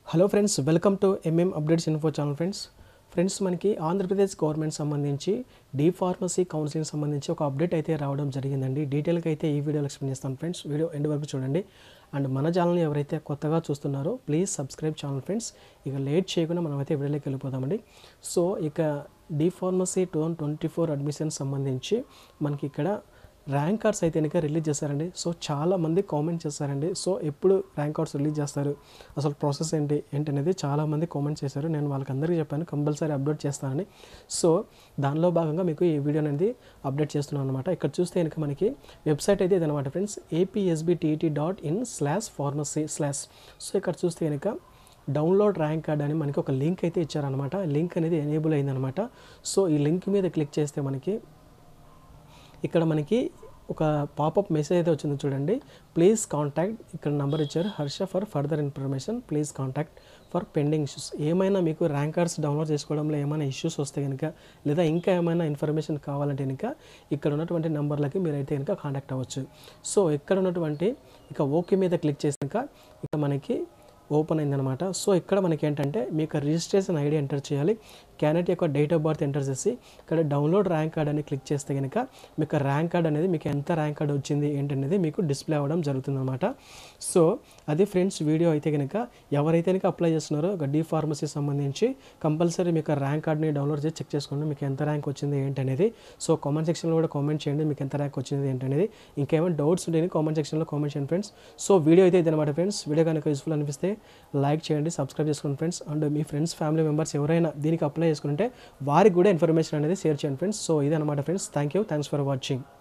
hello friends welcome to MM updates info channel friends friends మనకి Andhra Pradesh government సంబంధించి D pharmacy counselling సంబంధించి ఒక update అయితే రావడం జరిగిందండి డీటెయిల్గా అయితే ఈ వీడియోలో ఎక్స్ప్లెయిన్ చేస్తాను ఫ్రెండ్స్ వీడియో ఎండ్ వరకు చూడండి అండ్ మన ఛానల్ని ఎవరైతే కొత్తగా చూస్తున్నారో ప్లీజ్ సబ్స్క్రైబ్ ఛానల్ ఫ్రెండ్స్ ఇక లేట్ చేయకుండా మనం అయితే వీడియోలోకి వెళ్ళిపోదామండి సో ఇక D pharmacy two thousand twenty four admission సంబంధించి మనకి ఇక్కడ ర్యాంక్ కార్డ్స్ అయితే కనుక రిలీజ్ చేశారండి సో చాలా మంది కామెంట్ చేశారండి సో ఎప్పుడు ర్యాంక్ కార్డ్స్ రిలీజ్ చేస్తారు అసలు ప్రాసెస్ ఏంటి ఏంటి అనేది చాలా మంది కామెంట్ చేశారు నేను వాళ్ళకి అందరికీ చెప్పాను కంపల్సరీ అప్డేట్ చేస్తానని సో దానిలో భాగంగా మీకు ఈ వీడియో అనేది అప్డేట్ చేస్తున్నాను అనమాట ఇక్కడ చూస్తే కనుక మనకి వెబ్సైట్ అయితే ఇదనమాట friends APSBTET dot in slash pharmacy slash so ఇక్కడ చూస్తే కనుక డౌన్లోడ్ ర్యాంక్ కార్డ్ అని మనకి ఒక లింక్ అయితే ఇచ్చారనమాట లింక్ అనేది ఎనేబుల్ అయిందనమాట సో ఈ లింక్ మీద క్లిక్ చేస్తే మనకి ఇక్కడ మనకి ఒక పాపప్ మెసేజ్ అయితే వచ్చింది చూడండి ప్లీజ్ కాంటాక్ట్ ఇక్కడ నెంబర్ ఇచ్చారు Harsha for further information please contact for pending issues ఏమైనా మీకు ర్యాంక్ కార్డ్స్ డౌన్లోడ్ చేసుకోవడంలో ఏమైనా ఇష్యూస్ వస్తే కనుక లేదా ఇంకా ఏమైనా ఇన్ఫర్మేషన్ కావాలంటే కనుక ఇక్కడ ఉన్నటువంటి నెంబర్లకి మీరైతే కనుక కాంటాక్ట్ అవ్వచ్చు సో ఇక్కడ ఉన్నటువంటి ఇక ఓకే మీద క్లిక్ చేసాక ఇక మనకి ఓపెన్ అయిందనమాట సో ఇక్కడ మనకి ఏంటంటే మీకు రిజిస్ట్రేషన్ ఐడి ఎంటర్ చేయాలి క్యాండిడేట్ యొక్క డేట్ ఆఫ్ బర్త్ ఎంటర్ చేసి ఇక్కడ డౌన్లోడ్ ర్యాంక్ కార్డ్ అని క్లిక్ చేస్తే కనుక మీకు ర్యాంక్ కార్డ్ అనేది మీకు ఎంత ర్యాంక్ కార్డ్ వచ్చింది ఏంటనేది మీకు డిస్ప్లే అవ్వడం జరుగుతుందన్నమాట సో అది ఫ్రెండ్స్ వీడియో అయితే కనుక ఎవరైతే కనుక అప్లై చేస్తున్నారో ఒక డీ ఫార్మసీ సంబంధించి కంపల్సరీ మీకు ర్యాంక్ కార్డ్ని డౌన్లోడ్ చేసి చెక్ చేసుకోండి మీకు ఎంత ర్యాంక్ వచ్చింది ఏంటనేది సో కామెంట్ సెక్షన్లో కూడా కామెంట్ చేయండి మీకు ఎంత ర్యాంక్ వచ్చింది ఏంటనేది ఇంకేమైనా డౌట్స్ ఉంటే కామెంట్ సెక్షన్లో కామెంట్ చేయండి ఫ్రెండ్స్ సో వీడియో అయితే ఇదనమాట ఫ్రెండ్స్ వీడియో కనుక యూస్ఫుల్ అనిపిస్తే లైక్ చేయండి సబ్స్క్రైబ్ చేసుకోండి ఫ్రెండ్స్ అండ్ మీ ఫ్రెండ్స్ ఫ్యామిలీ మెంబర్స్ ఎవరైనా దీనికి అప్లై చేసుకుంటే వారికి కూడా ఇన్ఫర్మేషన్ అనేది షేర్ చేయండి ఫ్రెండ్స్ సో ఇదనమాట friends thank you thanks for watching